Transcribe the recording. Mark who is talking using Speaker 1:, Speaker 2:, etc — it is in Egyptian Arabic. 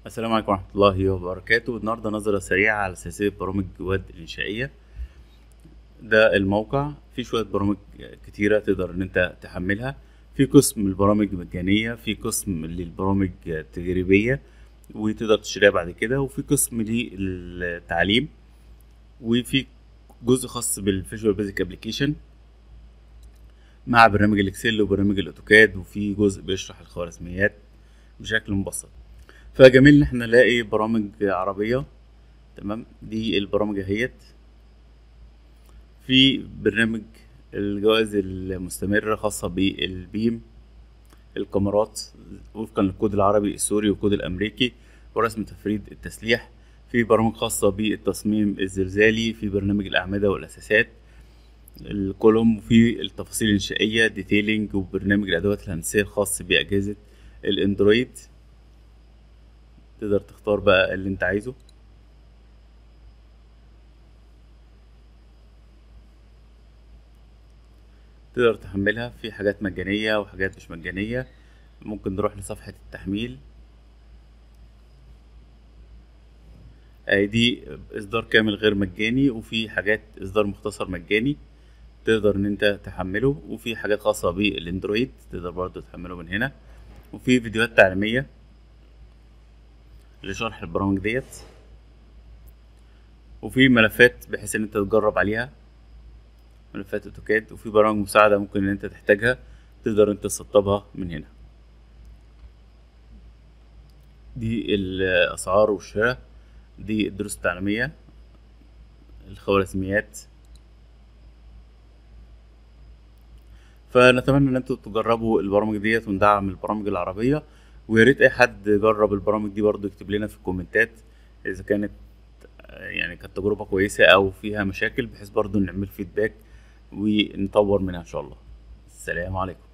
Speaker 1: السلام عليكم ورحمة الله وبركاته النهاردة نظرة سريعة على سلسلة برامج جواد الإنشائية ده الموقع فيه شوية برامج كتيرة تقدر إن أنت تحملها في قسم البرامج مجانية في قسم للبرامج التجريبية وتقدر تشتريها بعد كده وفي قسم للتعليم وفي جزء خاص بالفيجوال بيزك ابلكيشن مع برنامج الاكسل وبرنامج الاوتوكاد وفي جزء بيشرح الخوارزميات بشكل مبسط فجميل ان احنا نلاقي برامج عربية تمام دي البرامج اهيت في برنامج الجوائز المستمرة خاصة بالبيم الكاميرات وفقا للكود العربي السوري والكود الامريكي ورسم تفريد التسليح في برامج خاصة بالتصميم الزلزالي في برنامج الأعمدة والأساسات الكولوم وفي التفاصيل الإنشائية ديتيلينج وبرنامج الأدوات الهندسية الخاص بأجهزة الأندرويد تقدر تختار بقى اللي انت عايزه تقدر تحملها في حاجات مجانية وحاجات مش مجانية ممكن نروح لصفحة التحميل اهي دي اصدار كامل غير مجاني وفي حاجات اصدار مختصر مجاني تقدر ان انت تحمله وفي حاجات خاصة بالاندرويد تقدر برضو تحمله من هنا وفي فيديوهات تعليمية لشرح البرامج ديت وفي ملفات بحيث ان انت تجرب عليها ملفات اوتوكاد وفي برامج مساعدة ممكن ان انت تحتاجها تقدر انت تسطبها من هنا دي الاسعار والشراء دي الدروس التعليمية الخوارزميات فنتمنى ان انتوا تجربوا البرامج ديت وندعم البرامج العربية ويا ريت اي حد جرب البرامج دي برضو يكتب لنا في الكومنتات اذا كانت يعني كانت تجربة كويسة او فيها مشاكل بحيث برضو نعمل فيدباك ونطور منها ان شاء الله السلام عليكم